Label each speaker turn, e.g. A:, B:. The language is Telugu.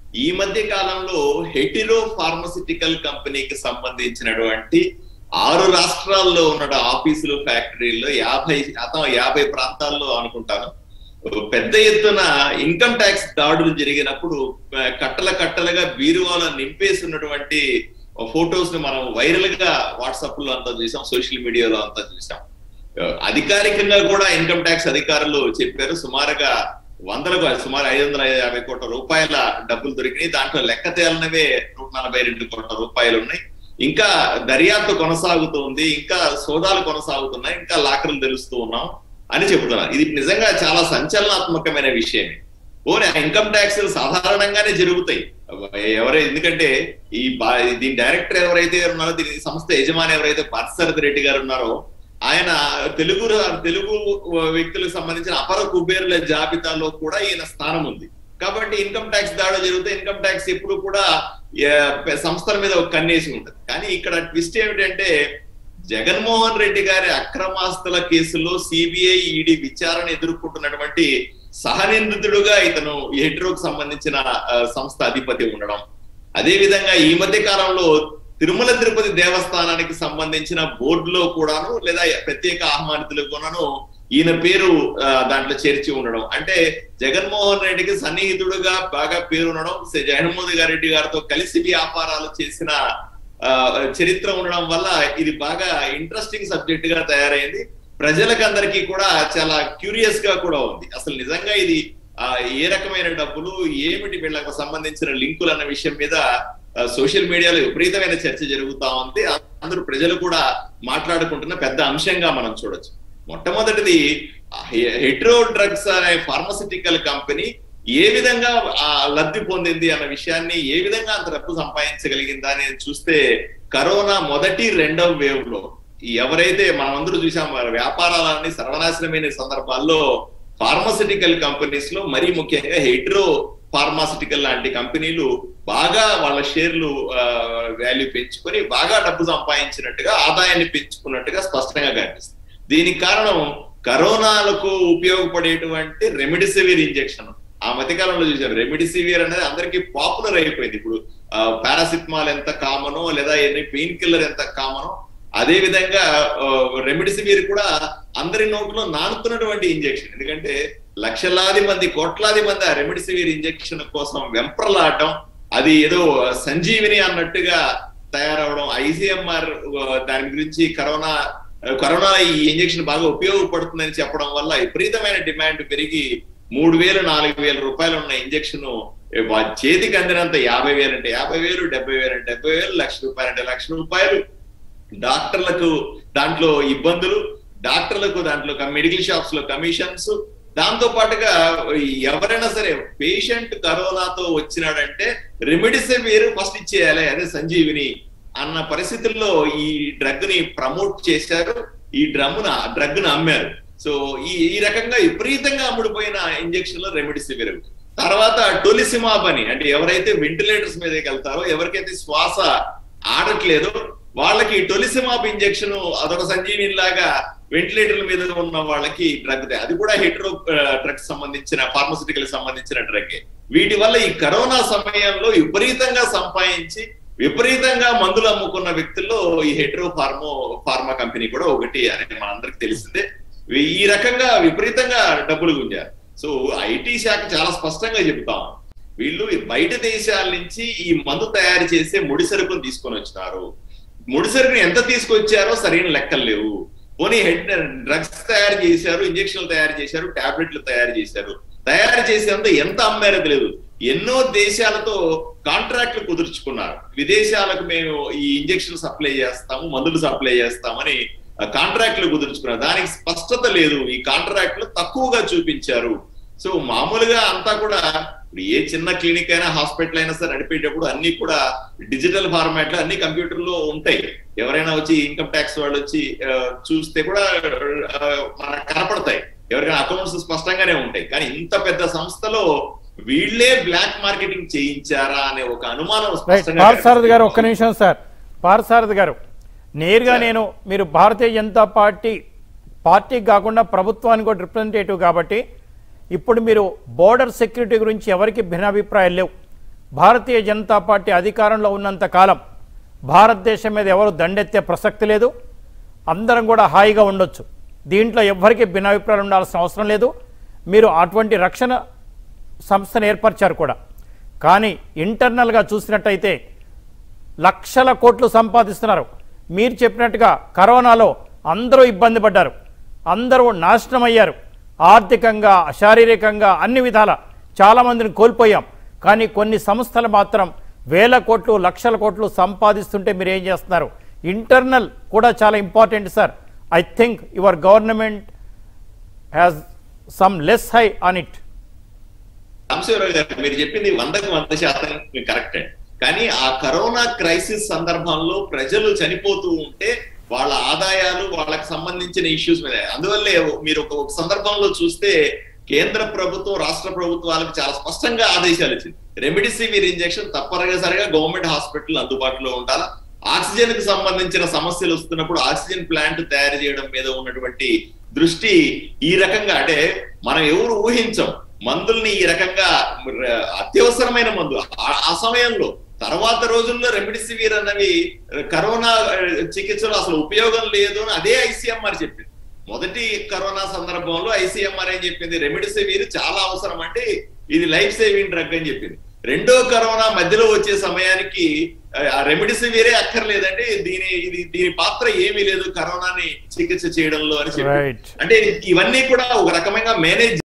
A: ఈ మధ్య కాలంలో హెటిరో ఫార్మసిటికల్ కంపెనీకి సంబంధించినటువంటి ఆరు రాష్ట్రాల్లో ఉన్న ఆఫీసులు ఫ్యాక్టరీల్లో యాభై శాతం యాభై ప్రాంతాల్లో అనుకుంటాను పెద్ద ఎత్తున ఇన్కమ్ ట్యాక్స్ దాడులు జరిగినప్పుడు ఆ, కట్టల కట్టలుగా బీరువాలో నింపేసి ఉన్నటువంటి ఫొటోస్ ని మనం వైరల్ గా వాట్సాప్ లో అంతా చూసాం సోషల్ మీడియాలో అంతా చూసాం ఆ, అధికారికంగా కూడా ఇన్కమ్ ట్యాక్స్ అధికారులు చెప్పారు సుమారుగా వందలకు సుమారు ఐదు వందల యాభై కోట్ల రూపాయల డబ్బులు దొరికినాయి దాంట్లో లెక్క తేలనవే నూట నలభై రెండు కోట్ల రూపాయలు ఉన్నాయి ఇంకా దర్యాప్తు కొనసాగుతుంది ఇంకా సోదాలు కొనసాగుతున్నాయి ఇంకా లాకర్లు తెలుస్తూ ఉన్నాం అని చెబుతున్నారు ఇది నిజంగా చాలా సంచలనాత్మకమైన విషయమే ఓరే ఇన్కమ్ ట్యాక్స్ సాధారణంగానే జరుగుతాయి ఎవరై ఎందుకంటే ఈ బా- దీని డైరెక్టర్ ఎవరైతే ఉన్నారో దీని సంస్థ యజమాని ఎవరైతే పార్థసారథి రెడ్డి గారు ఉన్నారో ఆయన తెలుగు రా- తెలుగు వ్యక్తులకు సంబంధించిన అపర కుబేరుల జాబితాలో కూడా ఈయన స్థానం ఉంది కాబట్టి ఇన్కమ్ ట్యాక్స్ దాడి జరిగితే ఇన్కమ్ ట్యాక్స్ ఎప్పుడు కూడా ఏ, సంస్థల మీద ఒక కన్నేసి ఉంటుంది కానీ ఇక్కడ ట్విస్ట్ ఏమిటంటే జగన్మోహన్ రెడ్డి గారి అక్రమాస్తుల కేసులో సిబిఐ ఈడీ విచారణ ఎదుర్కొంటున్నటువంటి సహనిందితుడుగా ఇతను హెట్రోకు సంబంధించిన ఆ, సంస్థ అధిపతి ఉండడం అదే విధంగా ఈ మధ్య కాలంలో తిరుమల తిరుపతి దేవస్థానానికి సంబంధించిన బోర్డులో కూడాను లేదా ప్రత్యేక ఆహ్వానితులు కూడాను ఈయన పేరు ఆ, దాంట్లో చేర్చి ఉండడం అంటే జగన్మోహన్ రెడ్డికి సన్నిహితుడుగా బాగా పేరు ఉండడం సే- జగన్మోహన్ రెడ్డి గారితో కలిసి వ్యాపారాలు చేసిన ఆ, చరిత్ర ఉండడం వల్ల ఇది బాగా ఇంట్రెస్టింగ్ సబ్జెక్ట్ గా తయారైంది ప్రజలకు అందరికీ కూడా చాలా క్యూరియస్ గా కూడా ఉంది అసలు నిజంగా ఇది ఆ, ఏ రకమైన డబ్బులు ఏమిటి వీళ్ళకు సంబంధించిన లింకులు అన్న విషయం మీద సోషల్ మీడియాలో విపరీతమైన చర్చ జరుగుతా ఉంది అందరూ ప్రజలు కూడా మాట్లాడుకుంటున్న పెద్ద అంశంగా మనం చూడొచ్చు మొట్టమొదటిది హెట్రో డ్రగ్స్ అనే ఫార్మసిటికల్ కంపెనీ ఏ విధంగా ఆ లబ్ధి పొందింది అన్న విషయాన్ని ఏ విధంగా అంత డబ్బు సంపాదించగలిగిందా అనేది చూస్తే కరోనా మొదటి రెండవ వేవ్ లో ఎవరైతే మనం అందరూ చూసాం వారి వ్యాపారాలన్నీ సర్వనాశనమైన సందర్భాల్లో ఫార్మసిటికల్ కంపెనీస్ లో మరీ ముఖ్యంగా హెట్రో ఫార్మాసిటికల్ లాంటి కంపెనీలు బాగా వాళ్ళ షేర్లు వాల్యూ పెంచుకొని బాగా డబ్బు సంపాదించినట్టుగా ఆదాయాన్ని పెంచుకున్నట్టుగా స్పష్టంగా కనిపిస్తుంది దీనికి కారణం కరోనాలకు ఉపయోగపడేటువంటి రెమిడిసివిర్ ఇంజెక్షన్ ఆ మధ్యకాలంలో చూసారు రెమిడిసివిర్ అనేది అందరికీ పాపులర్ అయిపోయింది ఇప్పుడు పారాసిటమాల్ ఎంత కామనో లేదా ఎన్ని పెయిన్ కిల్లర్ ఎంత కామనో అదే విధంగా రెమిడిసివిర్ కూడా అందరి నోట్లో నానుతున్నటువంటి ఇంజెక్షన్ ఎందుకంటే లక్షలాది మంది కోట్లాది మంది ఆ రెమిడిసివిర్ ఇంజెక్షన్ కోసం వెంప్రలాడటం అది ఏదో సంజీవిని అన్నట్టుగా తయారవడం ఐసీఎంఆర్ దాని గురించి కరోనా కరోనా ఈ ఇంజెక్షన్ బాగా ఉపయోగపడుతుందని చెప్పడం వల్ల విపరీతమైన డిమాండ్ పెరిగి మూడు వేలు నాలుగు వేల రూపాయలు ఉన్న ఇంజెక్షన్ చేతికి అందినంత యాభై వేలు అంటే యాభై వేలు డెబ్బై వేలు అంటే డెబ్బై వేలు లక్ష రూపాయలు అంటే లక్ష రూపాయలు డాక్టర్లకు దాంట్లో ఇబ్బందులు డాక్టర్లకు దాంట్లో మెడికల్ షాప్స్ లో కమిషన్స్ దాంతో పాటుగా ఎవరైనా సరే పేషెంట్ కరోనాతో వచ్చినాడంటే రెమిడిసివిర్ ఫస్ట్ ఇచ్చేయాలి అదే సంజీవిని అన్న పరిస్థితుల్లో ఈ డ్రగ్ ని ప్రమోట్ చేశారు ఈ డ్రమ్ డ్రగ్ ను అమ్మారు సో ఈ ఈ రకంగా విపరీతంగా అమ్ముడుపోయిన ఇంజెక్షన్ లో రెమిడిసివిర్ తర్వాత టొలిసిమాబ్ అని అంటే ఎవరైతే వెంటిలేటర్స్ మీదకి వెళ్తారో ఎవరికైతే శ్వాస ఆడట్లేదో వాళ్ళకి టొలిసిమాబ్ ఇంజెక్షన్ అదొక సంజీవిని లాగా వెంటిలేటర్ల మీద ఉన్న వాళ్ళకి డ్రగ్ అది కూడా హెట్రో డ్రగ్స్ సంబంధించిన ఫార్మసిటికల్ సంబంధించిన డ్రగ్ వీటి వల్ల ఈ కరోనా సమయంలో విపరీతంగా సంపాదించి విపరీతంగా మందులు అమ్ముకున్న వ్యక్తుల్లో ఈ హెట్రో ఫార్మో ఫార్మా కంపెనీ కూడా ఒకటి అని మనందరికి తెలిసిందే ఈ రకంగా విపరీతంగా డబ్బులు గుంజారు సో ఐటీ శాఖ చాలా స్పష్టంగా చెబుతాం వీళ్ళు బయట దేశాల నుంచి ఈ మందు తయారు చేసే ముడి సరుకును తీసుకొని వచ్చినారు ముడి సరుకుని ఎంత తీసుకొచ్చారో సరైన లెక్కలు లేవు పోనీ హెడ్ డ్రగ్స్ తయారు చేశారు ఇంజక్షన్లు తయారు చేశారు టాబ్లెట్లు తయారు చేశారు తయారు చేసేంత ఎంత అమ్మారో తెలియదు ఎన్నో దేశాలతో కాంట్రాక్ట్లు కుదుర్చుకున్నారు విదేశాలకు మేము ఈ ఇంజక్షన్ సప్లై చేస్తాము మందులు సప్లై చేస్తామని కాంట్రాక్ట్లు కుదుర్చుకున్నారు దానికి స్పష్టత లేదు ఈ కాంట్రాక్ట్లు తక్కువగా చూపించారు సో మామూలుగా అంతా కూడా ఇప్పుడు ఏ చిన్న క్లినిక్ అయినా హాస్పిటల్ అయినా సరే నడిపేటప్పుడు అన్ని కూడా డిజిటల్ ఫార్మాట్ లో అన్ని కంప్యూటర్ లో ఉంటాయి ఎవరైనా వచ్చి ఇన్కమ్ ట్యాక్స్ వాళ్ళు వచ్చి చూస్తే కూడా మనకు కనపడతాయి ఎవరికైనా అకౌంట్స్ స్పష్టంగానే ఉంటాయి కానీ ఇంత పెద్ద సంస్థలో వీళ్ళే బ్లాక్ మార్కెటింగ్ చేయించారా అనే ఒక అనుమానం
B: పార్సారథి గారు ఒక్క నిమిషం సార్ పార్సారథి గారు నేరుగా నేను మీరు భారతీయ జనతా పార్టీ పార్టీకి కాకుండా ప్రభుత్వానికి కూడా రిప్రజెంటేటివ్ కాబట్టి ఇప్పుడు మీరు బోర్డర్ సెక్యూరిటీ గురించి ఎవరికి భిన్నాభిప్రాయాలు లేవు భారతీయ జనతా పార్టీ అధికారంలో ఉన్నంత కాలం భారతదేశం మీద ఎవరు దండెత్తే ప్రసక్తి లేదు అందరం కూడా హాయిగా ఉండొచ్చు దీంట్లో ఎవ్వరికీ భిన్నాభిప్రాయాలు ఉండాల్సిన అవసరం లేదు మీరు అటువంటి రక్షణ సంస్థను ఏర్పరిచారు కూడా కానీ ఇంటర్నల్గా చూసినట్టయితే లక్షల కోట్లు సంపాదిస్తున్నారు మీరు చెప్పినట్టుగా కరోనాలో అందరూ ఇబ్బంది పడ్డారు అందరూ నాశనం అయ్యారు ఆర్థికంగా శారీరకంగా అన్ని విధాల చాలామందిని కోల్పోయాం కానీ కొన్ని సంస్థలు మాత్రం వేల కోట్లు లక్షల కోట్లు సంపాదిస్తుంటే మీరు ఏం చేస్తున్నారు ఇంటర్నల్ కూడా చాలా important sir I think your government has some less high on it
A: Ramasivarao garu మీరు చెప్పింది వందకు వంద శాతం కరెక్టే కానీ ఆ కరోనా క్రైసిస్ సందర్భంలో ప్రజలు చనిపోతూ ఉంటే వాళ్ళ ఆదాయాలు వాళ్ళకి సంబంధించిన ఇష్యూస్ మీద అందువల్లే మీరు ఒక ఒక సందర్భంలో చూస్తే కేంద్ర ప్రభుత్వం రాష్ట్ర ప్రభుత్వాలకు చాలా స్పష్టంగా ఆదేశాలు ఇచ్చింది రెమిడిసివిర్ ఇంజెక్షన్ తప్పనిసరిగా గవర్నమెంట్ హాస్పిటల్ అందుబాటులో ఉండాలా ఆక్సిజన్ కి సంబంధించిన సమస్యలు వస్తున్నప్పుడు ఆక్సిజన్ ప్లాంట్ తయారు చేయడం మీద ఉన్నటువంటి దృష్టి ఈ రకంగా అంటే మనం ఎవరు ఊహించం మందుల్ని ఈ రకంగా ర- అత్యవసరమైన మందు ఆ- ఆ సమయంలో తర్వాత రోజుల్లో రెమిడిసివిర్ అన్నవి కరోనా ఆ, చికిత్సలో అసలు ఉపయోగం లేదు అని అదే ఐసీఎంఆర్ చెప్పింది మొదటి కరోనా సందర్భంలో ఐసీఎంఆర్ ఏం చెప్పింది రెమిడిసివిర్ చాలా అవసరం అంటే ఇది లైఫ్ సేవింగ్ డ్రగ్ అని చెప్పింది రెండో కరోనా మధ్యలో వచ్చే సమయానికి ఆ రెమిడిసివిరే అక్కర్లేదండి దీని ఇది దీని పాత్ర ఏమీ లేదు కరోనాని చికిత్స చేయడంలో అని చెప్పి
B: రైట్
A: అంటే ఇవన్నీ కూడా ఒక రకమైన మేనేజ్